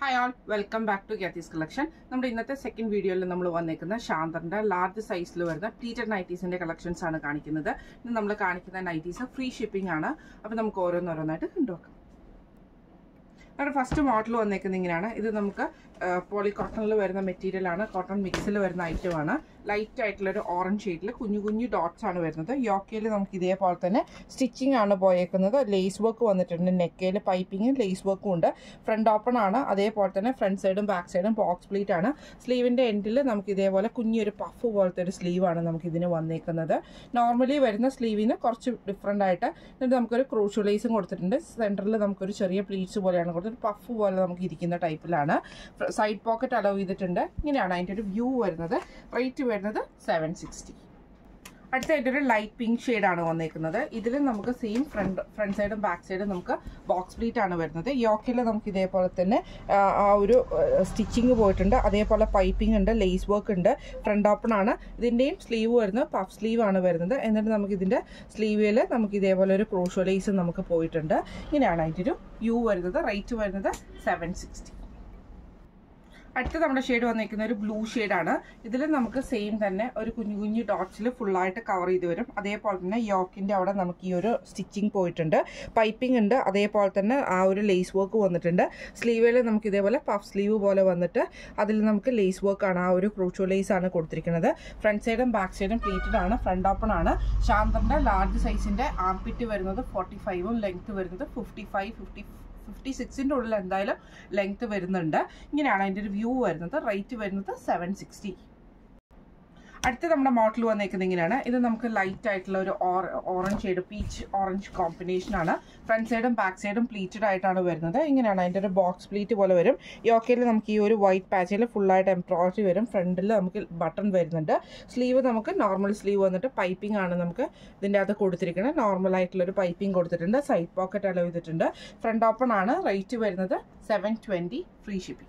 hi all welcome back to ഗാത്തീസ് collection നമ്മുടെ ഇന്നത്തെ സെക്കൻഡ് വീഡിയോയിൽ നമ്മൾ വന്നേക്കുന്ന ശാന്തറിന്റെ ലാർജ് സൈസിൽ വരുന്ന പ്ലീറ്റഡ് നൈറ്റീസിന്റെ കളക്ഷൻസ് ആണ് കാണിക്കുന്നത് ഇന്ന് നമ്മൾ കാണിക്കുന്ന നൈറ്റീസ് ഫ്രീ ഷിപ്പിംഗ് ആണ് അപ്പോൾ നമുക്ക് ഓരോന്നോരോന്നായിട്ട് കണ്ടുവെക്കാം നമ്മുടെ ഫസ്റ്റ് മോഡൽ വന്നേക്കുന്നത് ഇങ്ങനെയാണ് ഇത് നമുക്ക് പോളി കോട്ടണിൽ വരുന്ന മെറ്റീരിയൽ ആണ് കോട്ടൺ മിക്സിൽ വരുന്ന ഐറ്റം ആണ് ലൈറ്റ് ആയിട്ടുള്ള ഒരു ഓറഞ്ച് ഷെയ്ഡിൽ കുഞ്ഞു കുഞ്ഞു ഡോട്ട്സ് ആണ് വരുന്നത് യോക്കയിൽ നമുക്ക് ഇതേപോലെ തന്നെ സ്റ്റിച്ചിങ് ആണ് പോയേക്കുന്നത് ലേസ് വർക്ക് വന്നിട്ടുണ്ട് നെക്കയിൽ പൈപ്പിങ്ങും ലേസ് വർക്കും ഉണ്ട് ഫ്രണ്ട് ഓപ്പൺ ആണ് അതേപോലെ തന്നെ ഫ്രണ്ട് സൈഡും ബാക്ക് സൈഡും ബോക്സ് പ്ലീറ്റ് ആണ് സ്ലീവിന്റെ എൻഡിൽ നമുക്ക് ഇതേപോലെ കുഞ്ഞൊരു പഫ് പോലത്തെ ഒരു സ്ലീവ് ആണ് നമുക്ക് ഇതിന് വന്നേക്കുന്നത് നോർമലി വരുന്ന സ്ലീവിന് കുറച്ച് ഡിഫറെൻ്റ് ആയിട്ട് എന്നിട്ട് നമുക്കൊരു ക്രൂഷ്യലൈസും കൊടുത്തിട്ടുണ്ട് സെൻറ്ററിൽ നമുക്കൊരു ചെറിയ പ്ലീറ്റ്സ് പോലെയാണ് കൊടുത്തിട്ട് പഫ് പോലെ നമുക്ക് ഇരിക്കുന്ന ടൈപ്പിലാണ് സൈഡ് പോക്കറ്റ് അലോ ചെയ്തിട്ടുണ്ട് ഇങ്ങനെയാണ് അതിൻ്റെ ഒരു വ്യൂ വരുന്നത് റേറ്റ് വരുന്നത് സെവൻ സിക്സ്റ്റി അടുത്തായിട്ടൊരു ലൈറ്റ് പിങ്ക് ആണ് വന്നേക്കുന്നത് ഇതിൽ നമുക്ക് സെയിം ഫ്രണ്ട് ഫ്രണ്ട് സൈഡും ബാക്ക് സൈഡും നമുക്ക് ബോക്സ് പ്ലീറ്റ് ആണ് വരുന്നത് യോക്കിൽ നമുക്ക് ഇതേപോലെ തന്നെ ആ ഒരു സ്റ്റിച്ചിങ് പോയിട്ടുണ്ട് അതേപോലെ പൈപ്പിംഗ് ഉണ്ട് ലേസ് വർക്ക് ഉണ്ട് ഫ്രണ്ട് ഓപ്പൺ ആണ് ഇതിൻ്റെയും സ്ലീവ് വരുന്നത് പഫ് സ്ലീവ് ആണ് വരുന്നത് എന്നിട്ട് നമുക്ക് ഇതിൻ്റെ സ്ലീവിൽ നമുക്ക് ഇതേപോലെ ഒരു ക്രോഷോ ലേസ് നമുക്ക് പോയിട്ടുണ്ട് ഇങ്ങനെയാണ് അതിൻ്റെ ഒരു വ്യൂ വരുന്നത് റേറ്റ് വരുന്നത് സെവൻ സിക്സ്റ്റി അടുത്ത നമ്മുടെ ഷെയ്ഡ് വന്നിരിക്കുന്ന ഒരു ബ്ലൂ ആണ് ഇതിൽ നമുക്ക് സെയിം തന്നെ ഒരു കുഞ്ഞു കുഞ്ഞു ഡോട്ട്സിൽ ഫുള്ളായിട്ട് കവർ ചെയ്ത് വരും അതേപോലെ തന്നെ യോക്കിൻ്റെ അവിടെ നമുക്ക് ഈ ഒരു സ്റ്റിച്ചിങ് പോയിട്ടുണ്ട് പൈപ്പിംഗ് ഉണ്ട് അതേപോലെ തന്നെ ആ ഒരു ലേസ് വർക്ക് വന്നിട്ടുണ്ട് സ്ലീവിൽ നമുക്ക് ഇതേപോലെ പഫ് സ്ലീവ് പോലെ വന്നിട്ട് അതിൽ നമുക്ക് ലേസ് വർക്ക് ആണ് ആ ഒരു ക്രൂച്ചോ ലേസ് ആണ് കൊടുത്തിരിക്കുന്നത് ഫ്രണ്ട് സൈഡും ബാക്ക് സൈഡും പ്ലീറ്റഡ് ആണ് ഫ്രണ്ട് ഓപ്പൺ ആണ് ശാന്തന്റെ ലാർജ് സൈസിന്റെ ആംപിറ്റ് വരുന്നത് ഫോർട്ടി ഫൈവും ലെങ്ത് വരുന്നത് ഫിഫ്റ്റി ഫൈവ് ഫിഫ്റ്റി ഫിഫ്റ്റി സിക്സിൻ്റെ ഉള്ളിൽ എന്തായാലും ലെങ്ത് വരുന്നുണ്ട് ഇങ്ങനെയാണ് അതിൻ്റെ ഒരു വ്യൂ വരുന്നത് റേറ്റ് വരുന്നത് സെവൻ സിക്സ്റ്റി അടുത്ത നമ്മുടെ മോഡൽ വന്നേക്കുന്നത് ഇങ്ങനെയാണ് ഇത് നമുക്ക് ലൈറ്റ് ആയിട്ടുള്ള ഒരു orange shade peach orange combination ആണ് ഫ്രണ്ട് സൈഡും ബാക്ക് സൈഡും പ്ലീറ്റഡ് ആയിട്ടാണ് വരുന്നത് ഇങ്ങനെയാണ് അതിൻ്റെ ഒരു ബോക്സ് പ്ലീറ്റ് പോലെ വരും യോക്കയിൽ നമുക്ക് ഈ ഒരു വൈറ്റ് പാച്ചിൽ ഫുള്ളായിട്ട് എംബ്രോയിഡറി വരും ഫ്രണ്ടിൽ നമുക്ക് ബട്ടൺ വരുന്നുണ്ട് സ്ലീവ് നമുക്ക് നോർമൽ സ്ലീവ് വന്നിട്ട് പൈപ്പിംഗ് ആണ് നമുക്ക് ഇതിൻ്റെ അകത്ത് കൊടുത്തിരിക്കുന്നത് നോർമൽ ആയിട്ടുള്ള ഒരു പൈപ്പിംഗ് കൊടുത്തിട്ടുണ്ട് സൈഡ് പോക്കറ്റ് അലോ ചെയ്തിട്ടുണ്ട് ഫ്രണ്ട് ഓപ്പൺ ആണ് റേറ്റ് വരുന്നത് സെവൻ ട്വൻറ്റി ഫ്രീ ഷിപ്പിംഗ്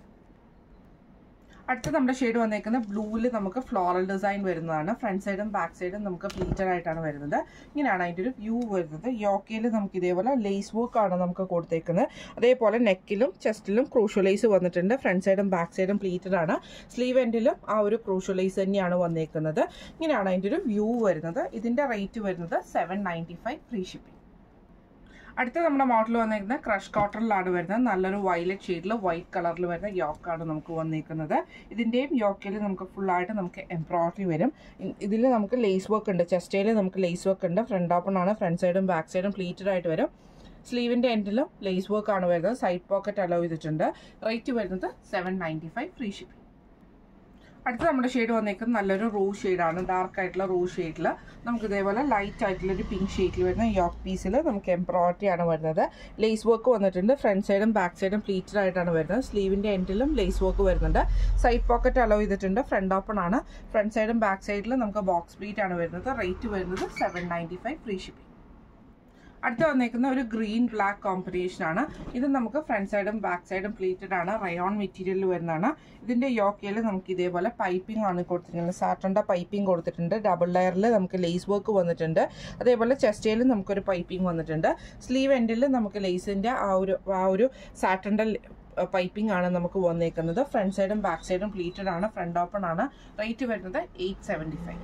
അടുത്ത നമ്മുടെ ഷെയ്ഡ് വന്നേക്കുന്ന ബ്ലൂവിൽ നമുക്ക് ഫ്ലോറൽ ഡിസൈൻ വരുന്നതാണ് ഫ്രണ്ട് സൈഡും ബാക്ക് സൈഡും നമുക്ക് പ്ലീറ്റഡ് ആയിട്ടാണ് വരുന്നത് ഇങ്ങനെയാണ് അതിൻ്റെ ഒരു വ്യൂ വരുന്നത് യോക്കയിൽ നമുക്ക് ഇതേപോലെ ലേസ് വർക്ക് ആണ് നമുക്ക് കൊടുത്തേക്കുന്നത് അതേപോലെ നെക്കിലും ചെസ്റ്റിലും ക്രൂഷ്യലൈസ് വന്നിട്ടുണ്ട് ഫ്രണ്ട് സൈഡും ബാക്ക് സൈഡും പ്ലീറ്റഡ് ആണ് സ്ലീവ് എൻഡിലും ആ ഒരു ക്രൂഷ്യലൈസ് തന്നെയാണ് വന്നേക്കുന്നത് ഇങ്ങനെയാണ് അതിൻ്റെ ഒരു വ്യൂ വരുന്നത് ഇതിൻ്റെ റേറ്റ് വരുന്നത് seven ninety five free shipping അടുത്ത നമ്മുടെ മോഡൽ വന്നിരിക്കുന്നത് ക്രഷ് കോട്ടണിലാണ് വരുന്നത് നല്ലൊരു വയലറ്റ് ഷെയ്ഡിൽ വൈറ്റ് കളറിൽ വരുന്ന യോക്കാണ് നമുക്ക് വന്നിരിക്കുന്നത് ഇതിൻ്റെയും യോക്കയിൽ നമുക്ക് ഫുള്ളായിട്ട് നമുക്ക് എംബ്രോയിഡറി വരും ഇതിൽ നമുക്ക് ലേസ് വർക്ക് ഉണ്ട് ചെസ്റ്റയിൽ നമുക്ക് ലേസ് വർക്ക് ഉണ്ട് ഫ്രണ്ട് ഓപ്പൺ ആണ് ഫ്രണ്ട് സൈഡും ബാക്ക് സൈഡും പ്ലീറ്റഡ് ആയിട്ട് വരും സ്ലീവിൻ്റെ എൻഡിലും ലേസ് വർക്ക് ആണ് വരുന്നത് സൈഡ് പോക്കറ്റ് അലോ ചെയ്തിട്ടുണ്ട് റേറ്റ് വരുന്നത് seven ninety five free shipping അടുത്ത നമ്മുടെ ഷെയ്ഡ് വന്നേക്കുന്നത് നല്ലൊരു റൂ ഷെയ്ഡാണ് ഡാർക്ക് ആയിട്ടുള്ള റൂ ഷെയ്ഡിൽ നമുക്ക് ഇതേപോലെ ലൈറ്റ് ആയിട്ടുള്ള ഒരു പിങ്ക് ഷെയ്ഡിൽ വരുന്ന യോക്ക് പീസിൽ നമുക്ക് എംബ്രോയിഡറി ആണ് വരുന്നത് ലേസ് വർക്ക് വന്നിട്ടുണ്ട് ഫ്രണ്ട് സൈഡും ബാക്ക് സൈഡും പ്ലീറ്റഡ് ആയിട്ടാണ് വരുന്നത് സ്ലീവിൻ്റെ എൻഡിലും ലേസ് വർക്ക് വരുന്നുണ്ട് സൈഡ് പോക്കറ്റ് അലോ ചെയ്തിട്ടുണ്ട് ഫ്രണ്ട് ഓപ്പൺ ആണ് ഫ്രണ്ട് സൈഡും ബാക്ക് സൈഡിലും നമുക്ക് ബോക്സ് പ്ലീറ്റ് ആണ് വരുന്നത് റേറ്റ് വരുന്നത് seven ninety five free shipping അടുത്ത വന്നേക്കുന്ന ഒരു ഗ്രീൻ ബ്ലാക്ക് കോമ്പിനേഷൻ ആണ് ഇത് നമുക്ക് ഫ്രണ്ട് സൈഡും ബാക്ക് സൈഡും പ്ലീറ്റഡ് ആണ് റയോൺ മെറ്റീരിയലിൽ വരുന്നതാണ് ഇതിന്റെ യോക്കയിൽ നമുക്ക് ഇതേപോലെ പൈപ്പിംഗ് ആണ് കൊടുത്തിരിക്കുന്നത് സാറ്റൻ്റെ പൈപ്പിംഗ് കൊടുത്തിട്ടുണ്ട് ഡബിൾ ലെയറിൽ നമുക്ക് ലേസ് വർക്ക് വന്നിട്ടുണ്ട് അതേപോലെ ചെസ്റ്റയിലും നമുക്കൊരു പൈപ്പിംഗ് വന്നിട്ടുണ്ട് സ്ലീവ് എൻഡിൽ നമുക്ക് ലേസിന്റെ ആ ഒരു ആ ഒരു സാറ്റൻ്റെ പൈപ്പിംഗ് ആണ് നമുക്ക് വന്നേക്കുന്നത് ഫ്രണ്ട് സൈഡും ബാക്ക് സൈഡും പ്ലീറ്റഡ് ആണ് ഫ്രണ്ട് ഓപ്പൺ ആണ് റേറ്റ് വരുന്നത് എയ്റ്റ് സെവൻറ്റി ഫൈവ്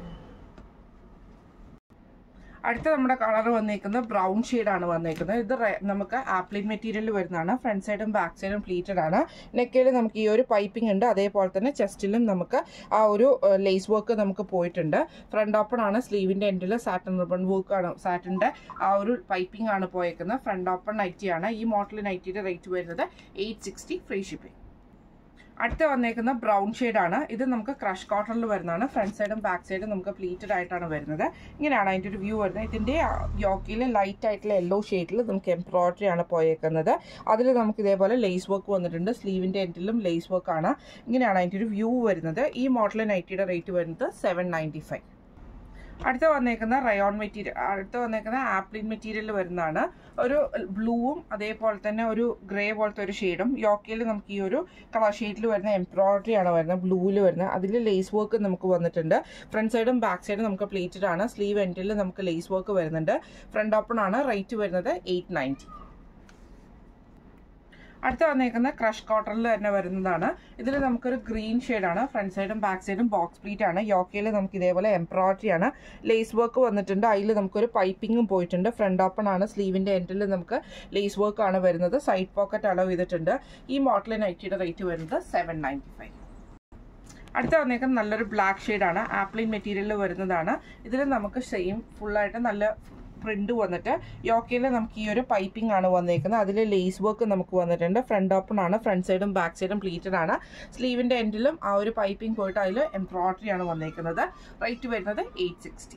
അടുത്ത നമ്മുടെ കളർ വന്നേക്കുന്നത് ബ്രൗൺ ആണ് വന്നേക്കുന്നത് ഇത് നമുക്ക് ആപ്ലിൻ മെറ്റീരിയൽ വരുന്നതാണ് ഫ്രണ്ട് സൈഡും ബാക്ക് സൈഡും പ്ലീറ്റഡ് ആണ് നെക്കയിൽ നമുക്ക് ഈ ഒരു പൈപ്പിംഗ് ഉണ്ട് അതേപോലെ തന്നെ ചെസ്റ്റിലും നമുക്ക് ആ ഒരു ലേസ് വർക്ക് നമുക്ക് പോയിട്ടുണ്ട് ഫ്രണ്ട് ഓപ്പൺ ആണ് സ്ലീവിന്റെ എൻഡിൽ സാറ്റൻ റിബൺ വർക്ക് ആണ് സാറ്റിന്റെ ആ ഒരു പൈപ്പിംഗ് ആണ് പോയേക്കുന്നത് ഫ്രണ്ട് ഓപ്പൺ നൈറ്റി ആണ് ഈ മോഡൽ നൈറ്റിയുടെ റേറ്റ് വരുന്നത് എയ്റ്റ് സിക്സ്റ്റി ഫ്രീ ഷിപ്പിംഗ് അടുത്ത വന്നേക്കുന്ന ബ്രൗൺ ആണ് ഇത് നമുക്ക് ക്രഷ് കോട്ടണിൽ വരുന്നതാണ് ഫ്രണ്ട് സൈഡും ബാക്ക് സൈഡും നമുക്ക് പ്ലീറ്റഡ് ആയിട്ടാണ് വരുന്നത് ഇങ്ങനെയാണ് അതിൻ്റെ ഒരു വ്യൂ വരുന്നത് ഇതിൻ്റെ യോക്കിയിൽ ലൈറ്റ് ആയിട്ടുള്ള യെല്ലോ ഷെയ്ഡിൽ നമുക്ക് എംബ്രോയിഡറി ആണ് പോയേക്കുന്നത് അതിൽ നമുക്ക് ഇതേപോലെ ലേസ് വർക്ക് വന്നിട്ടുണ്ട് സ്ലീവിൻ്റെ എൻഡിലും ലേസ് വർക്ക് ആണ് ഇങ്ങനെയാണ് അതിൻ്റെ ഒരു വ്യൂ വരുന്നത് ഈ മോഡൽ നൈറ്റിയുടെ റേറ്റ് വരുന്നത് സെവൻ നയൻറ്റി ഫൈവ് അടുത്ത വന്നേക്കുന്ന റയോൺ മെറ്റീരിയൽ അടുത്ത വന്നേക്കുന്ന ആപ്ലിൻ മെറ്റീരിയൽ വരുന്നതാണ് ഒരു ബ്ലൂവും അതേപോലെ തന്നെ ഒരു ഗ്രേ പോലത്തെ ഒരു ഷെയ്ഡും യോക്കയിൽ നമുക്ക് ഈ ഒരു കളർ ഷെയ്ഡിൽ വരുന്ന എംബ്രോയിഡറി ആണ് വരുന്നത് ബ്ലൂവിൽ വരുന്നത് അതിൽ ലേസ് വർക്ക് നമുക്ക് വന്നിട്ടുണ്ട് ഫ്രണ്ട് സൈഡും ബാക്ക് സൈഡും നമുക്ക് പ്ലേറ്റഡ് ആണ് സ്ലീവ് എൻഡിൽ നമുക്ക് ലേസ് വർക്ക് വരുന്നുണ്ട് ഫ്രണ്ട് ഓപ്പൺ ആണ് റേറ്റ് വരുന്നത് എയ്റ്റ് നയൻറ്റി അടുത്ത വന്നേക്കുന്ന ക്രഷ് കോട്ടണിൽ തന്നെ വരുന്നതാണ് ഇതിൽ നമുക്കൊരു ഗ്രീൻ ഷെയ്ഡാണ് ഫ്രണ്ട് സൈഡും ബാക്ക് സൈഡും ബോക്സ് പ്ലീറ്റ് ആണ് യോക്കയിൽ നമുക്ക് ഇതേപോലെ എംബ്രോയിഡറി ആണ് ലേസ് വർക്ക് വന്നിട്ടുണ്ട് അതിൽ നമുക്കൊരു പൈപ്പിങ്ങും പോയിട്ടുണ്ട് ഫ്രണ്ട് ഓപ്പൺ ആണ് സ്ലീവിന്റെ എൻഡിൽ നമുക്ക് ലേസ് വർക്ക് ആണ് വരുന്നത് സൈഡ് പോക്കറ്റ് അലവ് ചെയ്തിട്ടുണ്ട് ഈ മോഡൽ നൈറ്റിയുടെ റേറ്റ് വരുന്നത് സെവൻ നയൻറ്റി ഫൈവ് അടുത്ത വന്നേക്കുന്നത് നല്ലൊരു ബ്ലാക്ക് ഷെയ്ഡാണ് ആപ്ലിൻ മെറ്റീരിയലിൽ വരുന്നതാണ് ഇതിൽ നമുക്ക് സെയിം ഫുള്ളായിട്ട് നല്ല പ്രിന്റ് വന്നിട്ട് യോക്കയിൽ നമുക്ക് ഈ ഒരു പൈപ്പിംഗ് ആണ് വന്നേക്കുന്നത് അതിൽ ലേസ് വർക്ക് നമുക്ക് വന്നിട്ടുണ്ട് ഫ്രണ്ട് ഓപ്പൺ ആണ് ഫ്രണ്ട് സൈഡും ബാക്ക് സൈഡും പ്ലീറ്റഡ് ആണ് സ്ലീവിന്റെ എൻഡിലും ആ ഒരു പൈപ്പിംഗ് പോയിട്ട് അതിൽ എംബ്രോയിഡറി ആണ് വന്നേക്കുന്നത് റേറ്റ് വരുന്നത് എയ്റ്റ് സിക്സ്റ്റി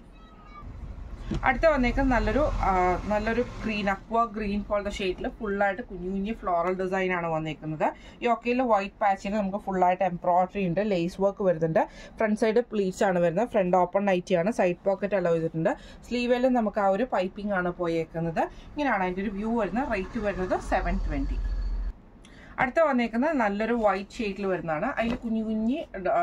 അടുത്ത വന്നേക്കുന്നത് നല്ലൊരു ആ, നല്ലൊരു ഗ്രീൻ അക്വ ഗ്രീൻ പോലത്തെ ഷെയ്ഡിൽ ഫുള്ളായിട്ട് കുഞ്ഞു കുഞ്ഞു ഫ്ലോറൽ ഡിസൈൻ ആണ് വന്നേക്കുന്നത് യോക്കയിൽ വൈറ്റ് പാച്ചിൽ നമുക്ക് ഫുള്ളായിട്ട് എംബ്രോയിഡറി ഉണ്ട് ലേസ് വർക്ക് വരുന്നുണ്ട് ഫ്രണ്ട് സൈഡ് പ്ലീറ്റ്സ് ആണ് വരുന്നത് ഫ്രണ്ട് ഓപ്പൺ നൈറ്റി ആണ് സൈഡ് പോക്കറ്റ് അലോ ചെയ്തിട്ടുണ്ട് സ്ലീവിലും നമുക്ക് ആ ഒരു പൈപ്പിംഗ് ആണ് പോയേക്കുന്നത് ഇങ്ങനെയാണ് അതിൻ്റെ ഒരു വ്യൂ വരുന്നത് റേറ്റ് വരുന്നത് സെവൻ ട്വൻറ്റി അടുത്ത വന്നേക്കുന്നത് നല്ലൊരു വൈറ്റ് ഷെയ്ഡിൽ വരുന്നതാണ് അതിൽ കുഞ്ഞു കുഞ്ഞി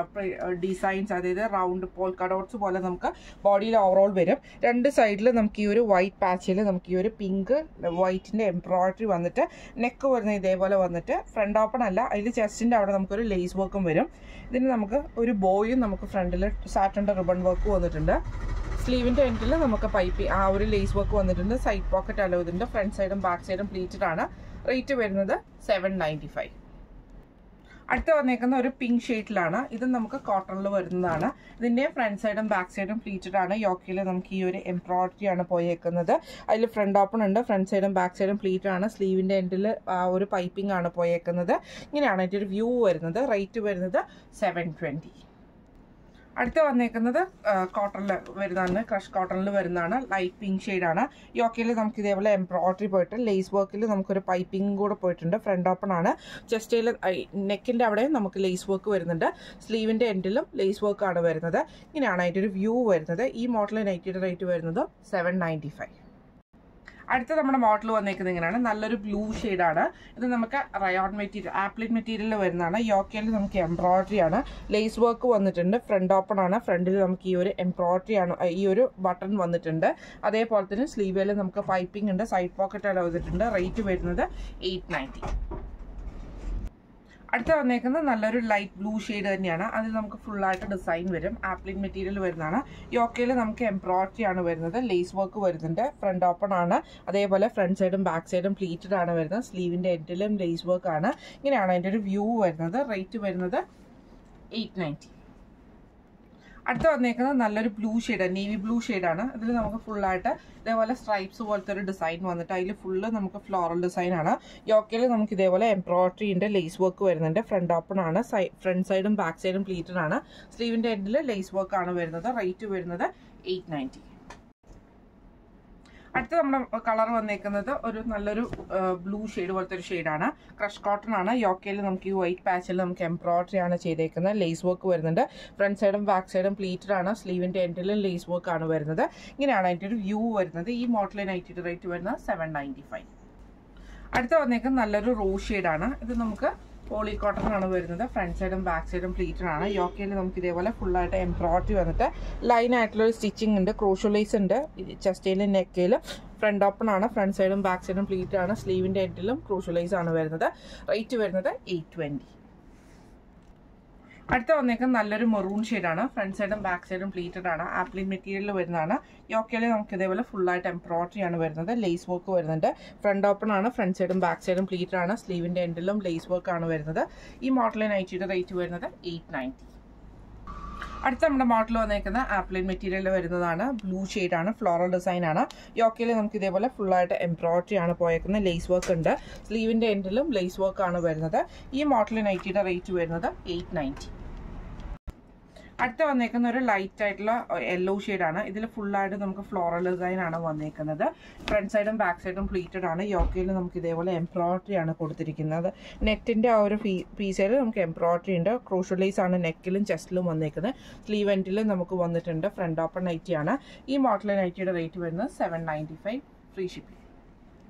ഡിസൈൻസ് അതായത് റൗണ്ട് പോൾ കഡോട്ട്സ് പോലെ നമുക്ക് ബോഡിയിൽ ഓവറോൾ വരും രണ്ട് സൈഡിൽ നമുക്ക് ഈ ഒരു വൈറ്റ് പാച്ചിൽ നമുക്ക് ഈ ഒരു പിങ്ക് വൈറ്റിന്റെ എംബ്രോയിഡറി വന്നിട്ട് നെക്ക് വരുന്ന ഇതേപോലെ വന്നിട്ട് ഫ്രണ്ട് ഓപ്പൺ അല്ല അതിൽ ചെസ്റ്റിന്റെ അവിടെ നമുക്കൊരു ലേസ് വർക്കും വരും ഇതിന് നമുക്ക് ഒരു ബോയും നമുക്ക് ഫ്രണ്ടിൽ സാറ്റൻ്റെ റിബൺ വർക്ക് വന്നിട്ടുണ്ട് സ്ലീവിന്റെ എൻഡിൽ നമുക്ക് പൈപ്പ് ആ ഒരു ലേസ് വർക്ക് വന്നിട്ടുണ്ട് സൈഡ് പോക്കറ്റ് അലോ ഇതിന്റെ ഫ്രണ്ട് സൈഡും ബാക്ക് സൈഡും പ്ലീറ്റഡ് ആണ് റേറ്റ് വരുന്നത് സെവൻ നയൻറ്റി ഫൈവ് അടുത്ത വന്നേക്കുന്ന ഒരു പിങ്ക് ഷെയ്ഡിലാണ് ഇത് നമുക്ക് കോട്ടണിൽ വരുന്നതാണ് ഇതിന്റെ ഫ്രണ്ട് സൈഡും ബാക്ക് സൈഡും പ്ലീറ്റഡ് ആണ് യോക്കിയിൽ നമുക്ക് ഈ ഒരു എംബ്രോയിഡറി ആണ് പോയേക്കുന്നത് അതിൽ ഫ്രണ്ട് ഓപ്പൺ ഉണ്ട് ഫ്രണ്ട് സൈഡും ബാക്ക് സൈഡും പ്ലീറ്റഡ് ആണ് സ്ലീവിന്റെ എൻഡിൽ ആ ഒരു പൈപ്പിംഗ് ആണ് പോയേക്കുന്നത് ഇങ്ങനെയാണ് അതിന്റെ ഒരു വ്യൂ വരുന്നത് റേറ്റ് വരുന്നത് സെവൻ ട്വന്റി അടുത്ത വന്നേക്കുന്നത് കോട്ടണിൽ വരുന്നതാണ് ക്രഷ് കോട്ടണിൽ വരുന്നതാണ് ലൈറ്റ് പിങ്ക് ഷെയ്ഡാണ് യോക്കയിൽ നമുക്ക് ഇതേപോലെ എംബ്രോയിഡറി പോയിട്ട് ലേസ് വർക്കിൽ നമുക്കൊരു പൈപ്പിംഗ് കൂടെ പോയിട്ടുണ്ട് ഫ്രണ്ട് ഓപ്പൺ ആണ് ചെസ്റ്റയിൽ നെക്കിൻ്റെ അവിടെ നമുക്ക് ലേസ് വർക്ക് വരുന്നുണ്ട് സ്ലീവിൻ്റെ എൻഡിലും ലേസ് വർക്ക് ആണ് വരുന്നത് ഇങ്ങനെയാണ് അതിൻ്റെ ഒരു വ്യൂ വരുന്നത് ഈ മോഡൽ നൈറ്റിയുടെ റേറ്റ് വരുന്നത് സെവൻ നയൻറ്റി ഫൈവ് അടുത്ത നമ്മുടെ മോഡൽ വന്നേക്കുന്നത് ഇങ്ങനെയാണ് നല്ലൊരു ബ്ലൂ ആണ് ഇത് നമുക്ക് റയോൺ മെറ്റീരിയൽ ആപ്ലിക് മെറ്റീരിയലിൽ വരുന്നതാണ് യോക്കയിൽ നമുക്ക് എംബ്രോയിഡറി ആണ് ലേസ് വർക്ക് വന്നിട്ടുണ്ട് ഫ്രണ്ട് ഓപ്പൺ ആണ് ഫ്രണ്ടിൽ നമുക്ക് ഈ ഒരു എംബ്രോയിഡറി ആണ് അഹ് ഈ ഒരു ബട്ടൺ വന്നിട്ടുണ്ട് അതേപോലെ തന്നെ സ്ലീവിൽ നമുക്ക് പൈപ്പിംഗ് ഉണ്ട് സൈഡ് പോക്കറ്റ് എല്ലാം വന്നിട്ടുണ്ട് റേറ്റ് വരുന്നത് എയ്റ്റ് നയൻറ്റി അടുത്ത വന്നേക്കുന്നത് നല്ലൊരു ലൈറ്റ് ബ്ലൂ ഷെയ്ഡ് തന്നെയാണ് അതിൽ നമുക്ക് ഫുള്ളായിട്ട് ഡിസൈൻ വരും ആപ്ലിക് മെറ്റീരിയൽ വരുന്നതാണ് യോക്കയിൽ നമുക്ക് എംബ്രോയിഡറി ആണ് വരുന്നത് ലേസ് വർക്ക് വരുന്നുണ്ട് ഫ്രണ്ട് ഓപ്പൺ ആണ് അതേപോലെ ഫ്രണ്ട് സൈഡും ബാക്ക് സൈഡും പ്ലീറ്റഡ് ആണ് വരുന്നത് സ്ലീവിന്റെ എൻഡിലും ലേസ് വർക്ക് ആണ് ഇങ്ങനെയാണ് അതിന്റെ ഒരു വ്യൂ വരുന്നത് റേറ്റ് വരുന്നത് എയ്റ്റ് നയൻറ്റി അടുത്ത വന്നേക്കുന്നത് നല്ലൊരു ബ്ലൂ ഷെയ്ഡ് നേവി ബ്ലൂ ഷെയ്ഡാണ് ഇതിൽ നമുക്ക് ഫുള്ളായിട്ട് ഇതേപോലെ സ്ട്രൈപ്സ് പോലത്തെ ഒരു ഡിസൈൻ വന്നിട്ട് അതിൽ ഫുള്ള് നമുക്ക് ഫ്ലോറൽ ഡിസൈൻ ആണ് യോക്കയിൽ നമുക്ക് ഇതേപോലെ എംബ്രോയിഡറി ഉണ്ട് ലേസ് വർക്ക് വരുന്നുണ്ട് ഫ്രണ്ട് ഓപ്പൺ ആണ് ഫ്രണ്ട് സൈഡും ബാക്ക് സൈഡും പ്ലീറ്റഡ് ആണ് സ്ലീവിന്റെ എൻഡിൽ ലേസ് വർക്ക് ആണ് വരുന്നത് റേറ്റ് വരുന്നത് എയ്റ്റ് നയൻറ്റി അടുത്ത നമ്മുടെ കളർ വന്നേക്കുന്നത് ഒരു നല്ലൊരു ബ്ലൂ ഷെയ്ഡ് പോലത്തെ ഒരു ഷെയ്ഡാണ് ക്രഷ് കോട്ടൺ ആണ് യോക്കയിൽ നമുക്ക് ഈ വൈറ്റ് പാച്ചിൽ നമുക്ക് എംബ്രോയിഡറി ആണ് ചെയ്തേക്കുന്നത് ലേസ് വർക്ക് വരുന്നുണ്ട് ഫ്രണ്ട് സൈഡും ബാക്ക് സൈഡും പ്ലീറ്റഡ് ആണ് സ്ലീവിന്റെ എൻഡിലും ലേസ് വർക്ക് ആണ് വരുന്നത് ഇങ്ങനെയാണ് അതിൻ്റെ ഒരു വ്യൂ വരുന്നത് ഈ മോഡലിന് നൈറ്റിയുടെ റേറ്റ് വരുന്നത് സെവൻ നയൻറ്റി ഫൈവ് അടുത്ത വന്നേക്കുന്നത് നല്ലൊരു റോ ഷെയ്ഡാണ് ഇത് നമുക്ക് പോളി കോട്ടൺ ആണ് വരുന്നത് ഫ്രണ്ട് സൈഡും ബാക്ക് സൈഡും പ്ലീറ്റഡ് ആണ് യോക്കയിൽ നമുക്ക് ഇതേപോലെ ഫുള്ളായിട്ട് എംബ്രോയിഡറി വന്നിട്ട് ലൈൻ ആയിട്ടുള്ള ഒരു സ്റ്റിച്ചിങ് ഉണ്ട് ക്രോഷോലൈസ് ഉണ്ട് ചെസ്റ്റയിലും നെക്കയിലും ഫ്രണ്ട് ഓപ്പൺ ആണ് ഫ്രണ്ട് സൈഡും ബാക്ക് സൈഡും പ്ലീറ്റഡ് ആണ് സ്ലീവിന്റെ എൻഡിലും ക്രോഷോലൈസ് ആണ് വരുന്നത് റേറ്റ് വരുന്നത് എയ്റ്റ് ട്വന്റി അടുത്ത വന്നേക്കുന്നത് നല്ലൊരു മെറൂൺ ഷെയ്ഡാണ് ഫ്രണ്ട് സൈഡും ബാക്ക് സൈഡും പ്ലീറ്റഡ് ആണ് ആപ്ലിൻ മെറ്റീരിയലിൽ വരുന്നതാണ് യോക്കയിൽ നമുക്ക് ഇതേപോലെ ഫുള്ളായിട്ട് എംബ്രോയിഡറി ആണ് വരുന്നത് ലേസ് വർക്ക് വരുന്നുണ്ട് ഫ്രണ്ട് ഓപ്പൺ ആണ് ഫ്രണ്ട് സൈഡും ബാക്ക് സൈഡും പ്ലീറ്റഡ് ആണ് സ്ലീവിന്റെ എൻഡിലും ലേസ് വർക്ക് ആണ് വരുന്നത് ഈ മോഡലിന് നൈറ്റിയുടെ റേറ്റ് വരുന്നത് എയ്റ്റ് നയൻറ്റി അടുത്ത നമ്മുടെ മോഡൽ വന്നേക്കുന്ന ആപ്ലിൻ മെറ്റീരിയൽ വരുന്നതാണ് ബ്ലൂ ഷെയ്ഡ് ആണ് ഫ്ലോറൽ ഡിസൈൻ ആണ് യോക്കയിൽ നമുക്ക് ഇതേപോലെ ഫുള്ളായിട്ട് എംബ്രോയിഡറി ആണ് പോയേക്കുന്നത് ലേസ് വർക്ക് ഉണ്ട് സ്ലീവിന്റെ എൻഡിലും ലേസ് വർക്ക് ആണ് വരുന്നത് ഈ മോഡൽ നൈറ്റിയുടെ റേറ്റ് വരുന്നത് എയ്റ്റ് നയൻറ്റി അടുത്ത വന്നേക്കുന്ന ഒരു ലൈറ്റ് ആയിട്ടുള്ള യെല്ലോ ആണ് ഇതിൽ ഫുള്ളായിട്ട് നമുക്ക് ഫ്ലോറൽ ഡിസൈൻ ആണ് വന്നേക്കുന്നത് ഫ്രണ്ട് സൈഡും ബാക്ക് സൈഡും പ്ലീറ്റഡ് ആണ് യോക്കയിൽ നമുക്ക് ഇതേപോലെ എംബ്രോയിഡറി ആണ് കൊടുത്തിരിക്കുന്നത് നെറ്റിന്റെ ആ ഒരു പീസയിൽ നമുക്ക് എംബ്രോയിഡറി ഉണ്ട് ക്രൂഷ്യലൈസ് ആണ് നെക്കിലും ചെസ്റ്റിലും വന്നേക്കുന്നത് സ്ലീവ് എൻഡിലും നമുക്ക് വന്നിട്ടുണ്ട് ഫ്രണ്ട് ഓപ്പൺ നൈറ്റി ആണ് ഈ മോഡൽ നൈറ്റിയുടെ റേറ്റ് വരുന്നത് seven ninety five free shipping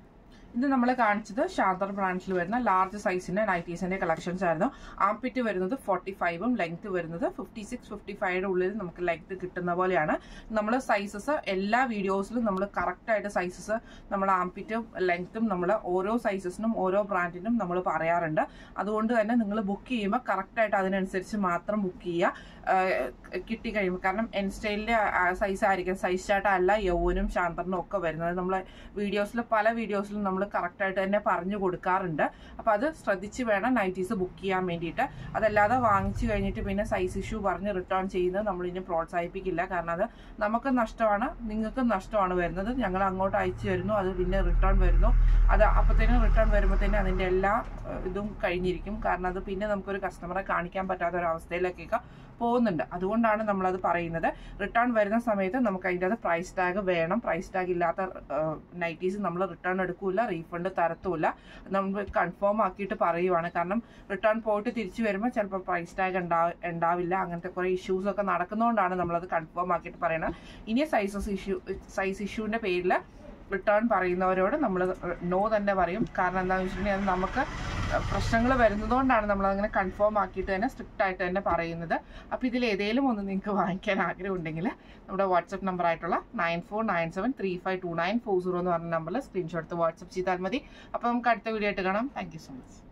ഇത് നമ്മൾ കാണിച്ചത് ഷാദർ ബ്രാൻഡിൽ വരുന്ന ലാർജ് സൈസിന്റെ നൈറ്റീസിന്റെ കളക്ഷൻസ് ആയിരുന്നു ആംപിറ്റ് വരുന്നത് ഫോർട്ടി ഫൈവും ലെങ്ത് വരുന്നത് ഫിഫ്റ്റി സിക്സ് ഫിഫ്റ്റി ഫൈവിയുടെ ഉള്ളിൽ നമുക്ക് ലെങ്ത് കിട്ടുന്ന പോലെയാണ് നമ്മൾ സൈസസ് എല്ലാ വീഡിയോസിലും നമ്മൾ കറക്റ്റ് ആയിട്ട് സൈസസ് നമ്മൾ ആംപിറ്റും ലെങ്ത്തും നമ്മൾ ഓരോ സൈസസിനും ഓരോ ബ്രാൻഡിനും നമ്മൾ പറയാറുണ്ട് അതുകൊണ്ട് തന്നെ നിങ്ങൾ ബുക്ക് ചെയ്യുമ്പോൾ കറക്റ്റ് ആയിട്ട് അതിനനുസരിച്ച് മാത്രം ബുക്ക് ചെയ്യുക കിട്ടിക്കഴിയുമ്പോൾ കാരണം എൻ സ്റ്റൈലിന്റെ സൈസ് ആയിരിക്കും സൈസ് ചാർട്ട് അല്ല യൗവനും ശാന്തറിനും ഒക്കെ വരുന്നത് നമ്മൾ വീഡിയോസിൽ പല വീഡിയോസിലും നമ്മൾ കറക്റ്റ് ആയിട്ട് തന്നെ പറഞ്ഞു കൊടുക്കാറുണ്ട് അപ്പോൾ അത് ശ്രദ്ധിച്ച് വേണം നൈറ്റീസ് ബുക്ക് ചെയ്യാൻ വേണ്ടിയിട്ട് അതല്ലാതെ വാങ്ങിച്ചു കഴിഞ്ഞിട്ട് പിന്നെ സൈസ് ഇഷ്യൂ പറഞ്ഞ് റിട്ടേൺ ചെയ്യുന്നത് നമ്മൾ ഇനി പ്രോത്സാഹിപ്പിക്കില്ല കാരണം അത് നമുക്ക് നഷ്ടമാണ് നിങ്ങൾക്കും നഷ്ടമാണ് വരുന്നത് ഞങ്ങൾ അങ്ങോട്ട് അയച്ചു തരുന്നു അത് പിന്നെ റിട്ടേൺ വരുന്നു അത് അപ്പത്തേനും റിട്ടേൺ വരുമ്പോഴത്തേനും അതിൻ്റെ എല്ലാ ഏഹ്, ഇതും കഴിഞ്ഞിരിക്കും കാരണം അത് പിന്നെ നമുക്കൊരു കസ്റ്റമറെ കാണിക്കാൻ പറ്റാത്ത ഒരു അവസ്ഥയിലേക്കൊക്കെ പോകുന്നുണ്ട് അതുകൊണ്ടാണ് നമ്മളത് പറയുന്നത് റിട്ടേൺ വരുന്ന സമയത്ത് നമുക്ക് അതിൻ്റെ അത് പ്രൈസ് ടാഗ് വേണം പ്രൈസ് ടാഗ് ഇല്ലാത്ത നൈറ്റീസ് നമ്മൾ റിട്ടേൺ എടുക്കൂല റീഫണ്ട് തരത്തുമില്ല നമ്മൾ കൺഫേം ആക്കിയിട്ട് പറയുവാണ് കാരണം റിട്ടേൺ പോയിട്ട് തിരിച്ചു വരുമ്പോൾ ചിലപ്പോൾ പ്രൈസ് ടാഗ് ഉണ്ടാവില്ല അങ്ങനത്തെ കുറേ ഇഷ്യൂസ് ഒക്കെ നടക്കുന്നതുകൊണ്ടാണ് നമ്മളത് കൺഫേം ആക്കിയിട്ട് പറയുന്നത് ഇനി സൈസസ് ഇഷ്യൂ സൈസ് ഇഷ്യൂവിൻ്റെ പേരിൽ റിട്ടേൺ പറയുന്നവരോട് നമ്മൾ നോ തന്നെ പറയും കാരണം എന്താണെന്ന് വെച്ചിട്ടുണ്ടെങ്കിൽ അത് നമുക്ക് പ്രശ്നങ്ങൾ വരുന്നതുകൊണ്ടാണ് നമ്മൾ അങ്ങനെ കൺഫേം ആക്കിയിട്ട് തന്നെ സ്ട്രിക്റ്റ് ആയിട്ട് തന്നെ പറയുന്നത് അപ്പോൾ ഇതിൽ ഏതെങ്കിലും ഒന്ന് നിങ്ങൾക്ക് വാങ്ങിക്കാൻ ആഗ്രഹം ഉണ്ടെങ്കിൽ നമ്മുടെ വാട്സപ്പ് നമ്പർ ആയിട്ടുള്ള nine four nine seven three five two nine four zero എന്ന് പറഞ്ഞ നമ്പറിൽ സ്ക്രീൻഷോട്ട് വാട്സപ്പ് ചെയ്താൽ മതി അപ്പോൾ നമുക്ക് അടുത്ത വീഡിയോ ആയിട്ട് കാണാം താങ്ക് യു സോ മച്ച്